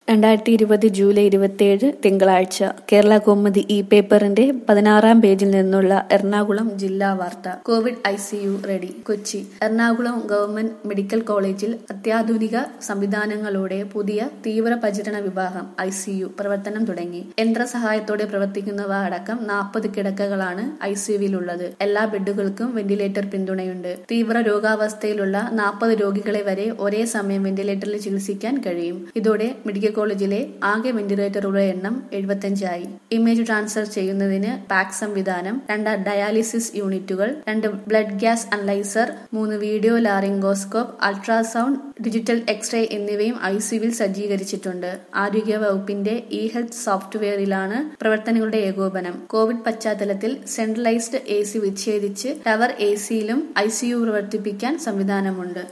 രണ്ടായിരത്തി ഇരുപത് ജൂലൈ ഇരുപത്തിയേഴ് തിങ്കളാഴ്ച കേരള കൗമുദി ഇ പേപ്പറിന്റെ പതിനാറാം പേജിൽ നിന്നുള്ള എറണാകുളം ജില്ലാ വാർത്ത covid I C U ready Kochi Ernakulam government medical കോളേജിൽ അത്യാധുനിക സംവിധാനങ്ങളോടെ പുതിയ തീവ്ര പരിചരണ വിഭാഗം ഐ സി യു പ്രവർത്തനം തുടങ്ങി യന്ത്രസഹായത്തോടെ പ്രവർത്തിക്കുന്നവ അടക്കം നാൽപ്പത് കിടക്കകളാണ് ഐ സി യുവിലുള്ളത് എല്ലാ ബെഡുകൾക്കും വെന്റിലേറ്റർ പിന്തുണയുണ്ട് തീവ്ര രോഗാവസ്ഥയിലുള്ള നാൽപ്പത് രോഗികളെ വരെ ഒരേ സമയം വെന്റിലേറ്ററിൽ ചികിത്സിക്കാൻ കഴിയും ഇതോടെ മെഡിക്കൽ കോളേജിലെ ആകെ വെന്റിലേറ്ററുകളുടെ എണ്ണം എഴുപത്തിയഞ്ചായി ഇമേജ് ട്രാൻസ്ഫർ ചെയ്യുന്നതിന് പാക്ക് സംവിധാനം രണ്ട് ഡയാലിസിസ് യൂണിറ്റുകൾ രണ്ട് ബ്ലഡ് ഗ്യാസ് അനലൈസർ മൂന്ന് video laryngoscope ultrasound digital X-ray എന്നിവയും ഐ സിയുവിൽ സജ്ജീകരിച്ചിട്ടുണ്ട് ആരോഗ്യ വകുപ്പിന്റെ ഇ ഹെൽത്ത് സോഫ്റ്റ്വെയറിലാണ് പ്രവർത്തനങ്ങളുടെ ഏകോപനം കോവിഡ് പശ്ചാത്തലത്തിൽ സെൻട്രലൈസ്ഡ് എ സി വിച്ഛേദിച്ച് ടവർ എ സിയിലും ഐ സിയു പ്രവർത്തിപ്പിക്കാൻ സംവിധാനമുണ്ട്